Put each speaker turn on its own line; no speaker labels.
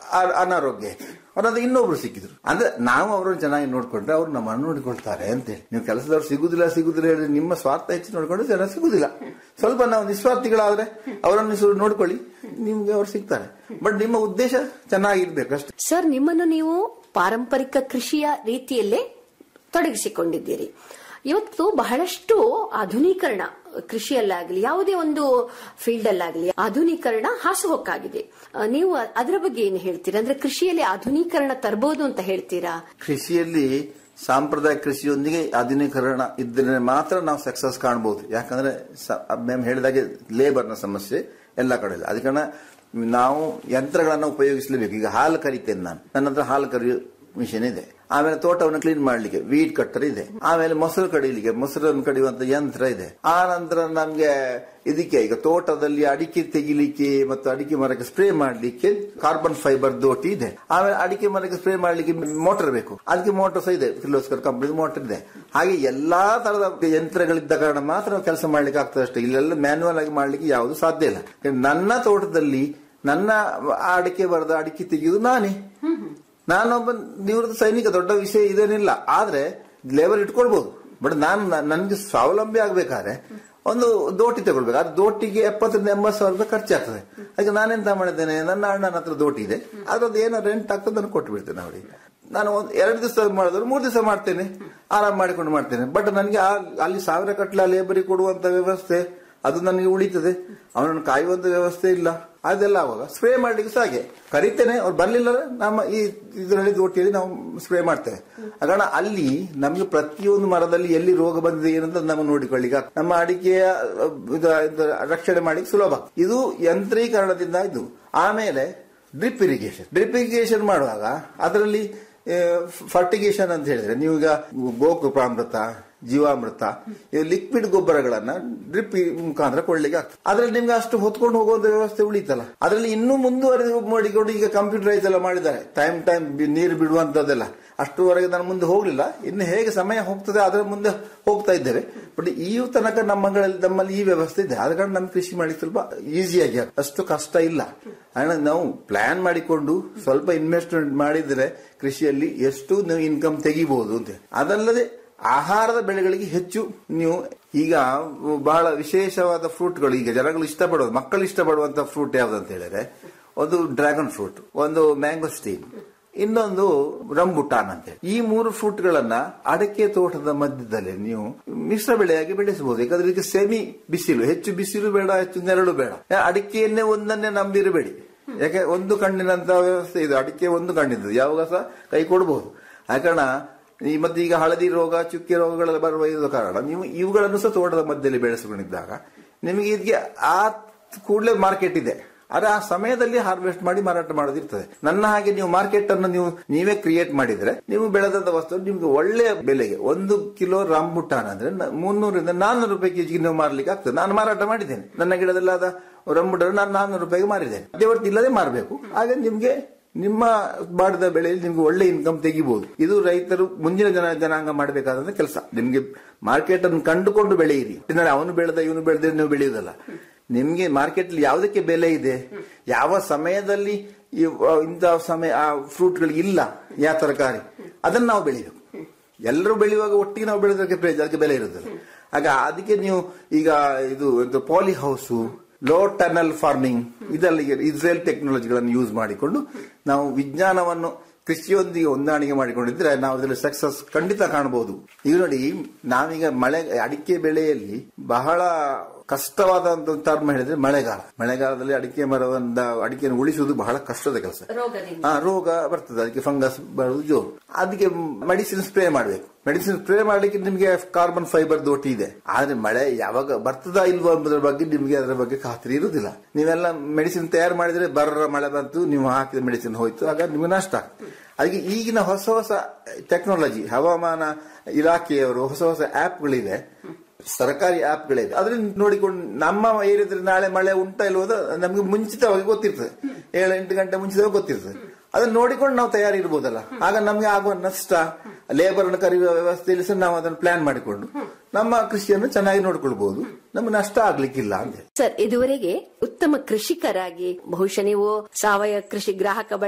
ಆ- ಅನಾರೋಗ್ಯ ಅವ್ರದ್ದು ಇನ್ನೊಬ್ರು ಸಿಕ್ಕಿದ್ರು ಅಂದ್ರೆ ನಾವು ಅವ್ರನ್ನ ಚೆನ್ನಾಗಿ ನೋಡ್ಕೊಂಡ್ರೆ ಅವ್ರು ನಮ್ಮನ್ನು ನೋಡಿಕೊಳ್ತಾರೆ ಅಂತೇಳಿ ನೀವು ಕೆಲಸದವ್ರು ಸಿಗುದಿಲ್ಲ ಸಿಗುದಿಲ್ಲ ಹೇಳಿ ನಿಮ್ಮ ಸ್ವಾರ್ಥ ಹೆಚ್ಚು ನೋಡ್ಕೊಂಡ್ರೆ ಜನ ಸಿಗುದಿಲ್ಲ ಸ್ವಲ್ಪ ನಾವು ನಿಸ್ವಾರ್ಥಿಗಳಾದ್ರೆ ಅವರನ್ನು ಸ್ವಲ್ಪ ನೋಡ್ಕೊಳ್ಳಿ ನಿಮ್ಗೆ ಅವ್ರು ಸಿಗ್ತಾರೆ ಬಟ್ ನಿಮ್ಮ ಉದ್ದೇಶ ಚೆನ್ನಾಗಿರ್ಬೇಕು ಅಷ್ಟೇ
ಸರ್ ನಿಮ್ಮನ್ನು ನೀವು ಪಾರಂಪರಿಕ ಕೃಷಿಯ ರೀತಿಯಲ್ಲೇ ತೊಡಗಿಸಿಕೊಂಡಿದ್ದೀರಿ ಇವತ್ತು ಬಹಳಷ್ಟು ಆಧುನೀಕರಣ ಕೃಷಿಯಲ್ಲಾಗಲಿ ಯಾವುದೇ ಒಂದು ಫೀಲ್ಡ್ ಅಲ್ಲಾಗಲಿ ಆಧುನೀಕರಣ ಹಾಸುಹೊಕ್ಕಾಗಿದೆ ಆ, ನೀವು ಅದರ ಬಗ್ಗೆ ಏನು ಹೇಳ್ತೀರಾ ಅಂದ್ರೆ ಕೃಷಿಯಲ್ಲಿ ಆಧುನೀಕರಣ ತರಬಹುದು ಅಂತ ಹೇಳ್ತೀರಾ
ಕೃಷಿಯಲ್ಲಿ ಸಾಂಪ್ರದಾಯಿಕ ಕೃಷಿಯೊಂದಿಗೆ ಆಧುನೀಕರಣ ಇದ್ದರೆ ಮಾತ್ರ ನಾವು ಸಕ್ಸಸ್ ಕಾಣಬಹುದು ಯಾಕಂದ್ರೆ ಮ್ಯಾಮ್ ಹೇಳಿದಾಗೆ ಲೇಬರ್ನ ಸಮಸ್ಯೆ ಎಲ್ಲ ಕಡೆ ಇಲ್ಲ ಅದಕ್ಕೆ ಕಾರಣ ನಾವು ಯಂತ್ರಗಳನ್ನ ಉಪಯೋಗಿಸಲೇಬೇಕು ಈಗ ಹಾಲು ಕರಿತೇನೆ ನಾನು ನನ್ನ ಹತ್ರ ಹಾಲು ಕರಿಯೋ ಮಿಷಿನ್ ಇದೆ ಆಮೇಲೆ ತೋಟವನ್ನು ಕ್ಲೀನ್ ಮಾಡ್ಲಿಕ್ಕೆ ವೀಡ್ ಕಟ್ಟರ್ ಇದೆ ಆಮೇಲೆ ಮೊಸರು ಕಡಿಲಿಕ್ಕೆ ಮೊಸರನ್ನು ಕಡಿಯುವಂತ ಯಂತ್ರ ಇದೆ ಆ ನಂತರ ನಮ್ಗೆ ಇದಕ್ಕೆ ಈಗ ತೋಟದಲ್ಲಿ ಅಡಿಕೆ ತೆಗಿಲಿಕ್ಕೆ ಮತ್ತು ಅಡಿಕೆ ಮರಕ್ಕೆ ಸ್ಪ್ರೇ ಮಾಡ್ಲಿಕ್ಕೆ ಕಾರ್ಬನ್ ಫೈಬರ್ ದೋಟಿ ಇದೆ ಆಮೇಲೆ ಅಡಿಕೆ ಮರಕ್ಕೆ ಸ್ಪ್ರೇ ಮಾಡ್ಲಿಕ್ಕೆ ಮೋಟರ್ ಬೇಕು ಅದಕ್ಕೆ ಮೋಟರ್ ಸಹ ಇದೆ ಕಿರ್ಲೋಸ್ಕರ್ ಕಂಪನಿ ಮೋಟರ್ ಇದೆ ಹಾಗೆ ಎಲ್ಲಾ ತರದ ಯಂತ್ರಗಳಿದ್ದ ಕಾರಣ ಮಾತ್ರ ನಾವು ಕೆಲಸ ಮಾಡ್ಲಿಕ್ಕೆ ಆಗ್ತದೆ ಅಷ್ಟೇ ಇಲ್ಲೆಲ್ಲ ಮ್ಯಾನ್ಯುವಲ್ ಆಗಿ ಮಾಡ್ಲಿಕ್ಕೆ ಯಾವುದು ಸಾಧ್ಯ ಇಲ್ಲ ಯಾಕಂದ್ರೆ ನನ್ನ ತೋಟದಲ್ಲಿ ನನ್ನ ಅಡಿಕೆ ಬರದ ಅಡಿಕೆ ತೆಗೆಯುವುದು ನಾನೇ ನಾನೊಬ್ಬ ನಿವೃತ್ತ ಸೈನಿಕ ದೊಡ್ಡ ವಿಷಯ ಇದೇನಿಲ್ಲ ಆದ್ರೆ ಲೇಬರ್ ಇಟ್ಕೊಳ್ಬಹುದು ಬಟ್ ನಾನು ನನ್ಗೆ ಸ್ವಾವಲಂಬಿ ಆಗ್ಬೇಕಾದ್ರೆ ಒಂದು ದೋಟಿ ತಗೊಳ್ಬೇಕು ಅದು ದೋಟಿಗೆ ಎಪ್ಪತ್ತರಿಂದ ಎಂಬತ್ತು ಸಾವಿರ ರೂಪಾಯಿ ಖರ್ಚಾಗ್ತದೆ ಅದಕ್ಕೆ ನಾನೆಂತ ಮಾಡಿದ್ದೇನೆ ನನ್ನ ಅಣ್ಣನ ಹತ್ರ ದೋಟಿ ಇದೆ ಅದ್ರದ್ದು ಏನೋ ರೆಂಟ್ ಆಗ್ತದೆ ನಾನು ಕೊಟ್ಟು ಬಿಡ್ತೇನೆ ಅವರಿಗೆ ನಾನು ಒಂದು ಎರಡು ದಿವಸ ಮಾಡಿದ್ರು ಮೂರು ದಿವಸ ಮಾಡ್ತೇನೆ ಆರಾಮ್ ಮಾಡಿಕೊಂಡು ಮಾಡ್ತೇನೆ ಬಟ್ ನನಗೆ ಆ- ಅಲ್ಲಿ ಸಾವಿರ ಕಟ್ಲ ಲೇಬರಿಗೆ ಕೊಡುವಂತ ವ್ಯವಸ್ಥೆ ಅದು ನನಗೆ ಉಳಿತದೆ ಅವನನ್ನು ಕಾಯುವಂತ ವ್ಯವಸ್ಥೆ ಇಲ್ಲ ಅದೆಲ್ಲ ಆವಾಗ ಸ್ಪ್ರೇ ಮಾಡ್ಲಿಕ್ಕೆ ಸಹ ಹಾಗೆ ಕರಿತೇನೆ ಅವ್ರು ಬರ್ಲಿಲ್ಲ ನಮ್ಮ ಈ ಇದರಲ್ಲಿ ದೋಟಿಯಲ್ಲಿ ನಾವು ಸ್ಪ್ರೇ ಮಾಡ್ತೇವೆ ಕಾರಣ ಅಲ್ಲಿ ನಮ್ಗೆ ಪ್ರತಿಯೊಂದು ಮರದಲ್ಲಿ ಎಲ್ಲಿ ರೋಗ ಬಂದಿದೆ ಏನಂತ ನಾವು ನೋಡಿಕೊಳ್ಳಿಕ್ಕೆ ಆಗ್ತದೆ. ನಮ್ಮ ಅಡಿಕೆಯ ಅಹ್, ಇದು- ಇದು ರಕ್ಷಣೆ ಮಾಡ್ಲಿಕ್ಕೆ ಸುಲಭ ಇದು ಯಂತ್ರೀಕರಣದಿಂದ ಇದು ಆಮೇಲೆ ಡ್ರಿಪ್ ಇರಿಗೇಷನ್ ಡ್ರಿಪ್ ಇರಿಗೇಷನ್ ಮಾಡುವಾಗ ಅದರಲ್ಲಿ ಫರ್ಟಿಗೇಷನ್ ಅಂತ ಹೇಳಿದ್ರೆ ನೀವು ಈಗ ಗೋಕೃಪಾಮೃತ ಜೀವಾಮೃತ ಇವು ಲಿಕ್ವಿಡ್ ಗೊಬ್ಬರಗಳನ್ನ ಡ್ರಿಪ್ ಮುಖಾಂತರ ಕೊಡ್ಲಿಕ್ಕೆ ಆಗ್ತದೆ ಅದ್ರಲ್ಲಿ ನಿಮ್ಗೆ ಅಷ್ಟು ಹೊತ್ಕೊಂಡು ಹೋಗುವಂತ ವ್ಯವಸ್ಥೆ ಉಳಿತಲ್ಲ ಅದರಲ್ಲಿ ಇನ್ನೂ ಮುಂದುವರೆದು ಮಾಡಿಕೊಂಡು ಈಗ ಕಂಪ್ಯೂಟರೈಸ್ ಎಲ್ಲ ಮಾಡಿದ್ದಾರೆ ಟೈಮ್ ಟೈಮ್ ನೀರು ಬಿಡುವಂತದ್ದೆಲ್ಲ ಅಷ್ಟುವರೆಗೆ ನಾನು ಮುಂದೆ ಹೋಗ್ಲಿಲ್ಲ ಇನ್ನು ಹೇಗೆ ಸಮಯ ಹೋಗ್ತದೆ ಅದರ ಮುಂದೆ ಹೋಗ್ತಾ ಇದ್ದೇವೆ ಬಟ್ ಈ ತನಕ ನಮ್ಮಗಳಲ್ಲಿ ನಮ್ಮಲ್ಲಿ ಈ ವ್ಯವಸ್ಥೆ ಇದೆ ಆದ ಕಾರಣ ನಮ್ಗೆ ಕೃಷಿ ಮಾಡಿ ಸ್ವಲ್ಪ ಈಸಿಯಾಗಿ ಆಗ್ತದೆ. ಅಷ್ಟು ಕಷ್ಟ ಇಲ್ಲ ಕಾರಣ ನಾವು ಪ್ಲಾನ್ ಮಾಡಿಕೊಂಡು ಸ್ವಲ್ಪ ಇನ್ವೆಸ್ಟ್ಮೆಂಟ್ ಮಾಡಿದ್ರೆ ಕೃಷಿಯಲ್ಲಿ ಎಷ್ಟು ನೀವು ಇನ್ಕಮ್ ತೆಗಿಬಹುದು ಅಂತ ಅದಲ್ಲದೆ ಆಹಾರದ ಬೆಳೆಗಳಿಗೆ ಹೆಚ್ಚು ನೀವು ಈಗ ಬಹಳ ವಿಶೇಷವಾದ ಫ್ರೂಟ್ಗಳು ಈಗ ಜನಗಳು ಇಷ್ಟಪಡುವ ಮಕ್ಕಳು ಇಷ್ಟಪಡುವಂತ ಫ್ರೂಟ್ ಯಾವ್ದಂತ ಹೇಳಿದ್ರೆ ಒಂದು ಡ್ರ್ಯಾಗನ್ ಫ್ರೂಟ್ ಒಂದು ಮ್ಯಾಂಗೋಸ್ಟೀನ್ ಇನ್ನೊಂದು ರಂಬುಟಾನ್ ಅಂತ ಹೇಳಿ ಈ ಮೂರು ಫ್ರೂಟ್ ಗಳನ್ನ ಅಡಕೆ ತೋಟದ ಮಧ್ಯದಲ್ಲಿ ನೀವು ಮಿಶ್ರ ಬೆಳೆಯಾಗಿ ಬೆಳೆಸಬಹುದು ಯಾಕಂದ್ರೆ ಇದಕ್ಕೆ ಸೆಮಿ ಬಿಸಿಲು ಹೆಚ್ಚು ಬಿಸಿಲು ಬೇಡ ಹೆಚ್ಚು ನೆರಳು ಬೇಡ ಅಡಿಕೆಯನ್ನೇ ಒಂದನ್ನೇ ನಂಬಿರಬೇಡಿ ಯಾಕೆ ಒಂದು ಕಣ್ಣಿನಂತ ವ್ಯವಸ್ಥೆ ಇದೆ ಅಡಿಕೆ ಒಂದು ಕಣ್ಣಿದ್ದು ಯಾವಾಗ ಸಹ ಕೈ ಕೊಡಬಹುದು ಆ ಕಾರಣ ಈ ಮತ್ತೆ ಈಗ ಹಳದಿ ರೋಗ ಚುಕ್ಕೆ ರೋಗಗಳೆಲ್ಲ ಬರುವ ಇರುವ ಕಾರಣ ನೀವು ಇವುಗಳನ್ನು ಸಹ ತೋಟದ ಮಧ್ಯದಲ್ಲಿ ಬೆಳೆಸಿಕೊಂಡಿದ್ದಾಗ ನಿಮಗೆ ಇದಕ್ಕೆ ಆ ಕೂಡಲೇ ಮಾರ್ಕೆಟ್ ಇದೆ ಆದ್ರೆ ಆ ಸಮಯದಲ್ಲಿ ಹಾರ್ವೆಸ್ಟ್ ಮಾಡಿ ಮಾರಾಟ ಮಾಡೋದಿರ್ತದೆ ನನ್ನ ಹಾಗೆ ನೀವು ಮಾರ್ಕೆಟ್ ಅನ್ನು ನೀವು ನೀವೇ ಕ್ರಿಯೇಟ್ ಮಾಡಿದ್ರೆ ನೀವು ಬೆಳೆದಂತ ವಸ್ತು ನಿಮ್ಗೆ ಒಳ್ಳೆಯ ಬೆಲೆಗೆ ಒಂದು ಕಿಲೋ ರಾಂಬುಟಾನ್ ಅಂದ್ರೆ ನ- ಮುನ್ನೂರಿಂದ ನಾನ್ನೂರು ರೂಪಾಯಿ ಕೆಜಿಗೆ ನೀವು ಮಾರ್ಲಿಕ್ಕೆ ಆಗ್ತದೆ ನಾನು ಮಾರಾಟ ಮಾಡಿದ್ದೇನೆ ನನ್ನ ಗಿಡದಲ್ಲಾದ ರಂಬುಟಾನ್ ನಾನು ನಾನ್ನೂರು ರೂಪಾಯಿಗೆ ಮಾರಿದ್ದೇನೆ ಮಧ್ಯವರ್ತಿ ಇಲ್ಲದೆ ಮಾರಬೇಕು ಆಗ ನಿಮ್ಗೆ ನಿಮ್ಮ ಮಾಡಿದ ಬೆಳೆಯಲ್ಲಿ ನಿಮ್ಗೆ ಒಳ್ಳೆ ಇನ್ಕಮ್ ತೆಗಿಬಹುದು ಇದು ರೈತರು ಮುಂದಿನ ಜನ ಜನಾಂಗ ಮಾಡಬೇಕಾದಂತ ಕೆಲಸ ನಿಮ್ಗೆ ಮಾರ್ಕೆಟ್ ಅನ್ನು ಕಂಡುಕೊಂಡು ಬೆಳೆಯಿರಿ ಇನ್ನು ಅವನು ಬೆಳೆದ ಇವನು ಬೆಳೆದ್ರೆ ನೀವು ಬೆಳೆಯುವುದಲ್ಲ ನಿಮ್ಗೆ ಮಾರ್ಕೆಟ್ ಯಾವುದಕ್ಕೆ ಬೆಲೆ ಇದೆ ಯಾವ ಸಮಯದಲ್ಲಿ ಈ ಇಂತಹ ಸಮಯ ಆ ಫ್ರೂಟ್ಗಳು ಇಲ್ಲ ಯಾವ ತರಕಾರಿ ಅದನ್ನ ನಾವು ಬೆಳಿಬೇಕು ಎಲ್ಲರೂ ಬೆಳೆಯುವಾಗ ಒಟ್ಟಿಗೆ ನಾವು ಬೆಳೆದಕ್ಕೆ ಪ್ರಯೋಜನ- ಅದಕ್ಕೆ ಬೆಲೆ ಇರುತ್ತಲ್ಲ ಆಗ ಅದಕ್ಕೆ ನೀವು ಈಗ ಇದು poly house low tunnel farming ಇದೆಲ್ಲ ಈಗ ಇಸ್ರೇಲ್ ಟೆಕ್ನಾಲಜಿಗಳನ್ನು ಯೂಸ್ ಮಾಡಿಕೊಂಡು ನಾವು ವಿಜ್ಞಾನವನ್ನು ಕೃಷಿಯೊಂದಿಗೆ ಹೊಂದಾಣಿಕೆ ಮಾಡಿಕೊಂಡಿದ್ರೆ ನಾವು ಇದರಲ್ಲಿ ಸಕ್ಸಸ್ ಖಂಡಿತ ಕಾಣಬಹುದು ಈಗ ನೋಡಿ ನಾವೀಗ ಮಳೆ ಅಡಿಕೆ ಬೆಳೆಯಲ್ಲಿ ಬಹಳ ಕಷ್ಟವಾದಂತ ಟರ್ಮ್ ಹೇಳಿದ್ರೆ ಮಳೆಗಾಲ ಮಳೆಗಾಲದಲ್ಲಿ ಅಡಿಕೆ ಮರವನ್ನ ಅಡಿಕೆಯನ್ನು ಉಳಿಸುವುದು ಬಹಳ ಕಷ್ಟದ ಕೆಲಸ
ರೋಗದಿಂದ
ಆ ರೋಗ ಬರ್ತದೆ ಅದಕ್ಕೆ ಫಂಗಸ್ ಬರುವುದು ಜೋರು ಅದಕ್ಕೆ ಮೆಡಿಸಿನ್ ಸ್ಪ್ರೇ ಮಾಡಬೇಕು ಮೆಡಿಸಿನ್ ಸ್ಪ್ರೇ ಮಾಡ್ಲಿಕ್ಕೆ ನಿಮಗೆ ಕಾರ್ಬನ್ ಫೈಬರ್ ದೋಟಿ ಇದೆ ಆದ್ರೆ ಮಳೆ ಯಾವಾಗ ಬರ್ತದಾ ಇಲ್ವಾ ಎಂಬುದರ ಬಗ್ಗೆ ನಿಮಗೆ ಅದರ ಬಗ್ಗೆ ಖಾತ್ರಿ ಇರುವುದಿಲ್ಲ ನೀವೆಲ್ಲ ಮೆಡಿಸಿನ್ ತಯಾರು ಮಾಡಿದ್ರೆ ಬರ ಮಳೆ ಬಂತು ನೀವು ಹಾಕಿದ ಮೆಡಿಸಿನ್ ಹೋಯ್ತು ಆಗ ನಿಮಗೆ ನಷ್ಟ ಅದಕ್ಕೆ ಈಗಿನ ಹೊಸ ಹೊಸ ಟೆಕ್ನಾಲಜಿ ಹವಾಮಾನ ಇಲಾಖೆಯವರು ಹೊಸ ಹೊಸ ಆಪ್ಗಳಿವೆ ಸರ್ಕಾರಿ ಆಪ್ಗಳಿವೆ ಅದನ್ನ ನೋಡಿಕೊಂಡು ನಮ್ಮ ಏರಿಯಾದಲ್ಲಿ ನಾಳೆ ಮಳೆ ಉಂಟಾ ಇಲ್ವೋದು ನಮ್ಗೆ ಮುಂಚಿತವಾಗಿ ಗೊತ್ತಿರ್ತದೆ ಏಳು ಎಂಟು ಗಂಟೆ ಮುಂಚಿತವಾಗಿ ಗೊತ್ತಿರ್ತದೆ ಅದನ್ನ ನೋಡಿಕೊಂಡು ನಾವು ತಯಾರಿ ಇರ್ಬೋದಲ್ಲ ಆಗ ನಮ್ಗೆ ಆಗುವ ನಷ್ಟ ಲೇಬರ್ ಅನ್ನು ಕರೆಯುವ ವ್ಯವಸ್ಥೆಯಲ್ಲಿ ಸಹ ನಾವು ಅದನ್ನು ಪ್ಲಾನ್ ಮಾಡಿಕೊಂಡು ನಮ್ಮ ಕೃಷಿಯನ್ನು ಚೆನ್ನಾಗಿ ನೋಡ್ಕೊಳ್ಬಹುದು ನಮ್ಗೆ ನಷ್ಟ ಆಗ್ಲಿಕ್ಕಿಲ್ಲ ಅಂತ ಹೇಳಿ
ಸರ್ ಇದುವರೆಗೆ ಉತ್ತಮ ಕೃಷಿಕರಾಗಿ ಬಹುಶಃ ನೀವು ಸಾವಯವ ಕೃಷಿ ಗ್ರಾಹಕ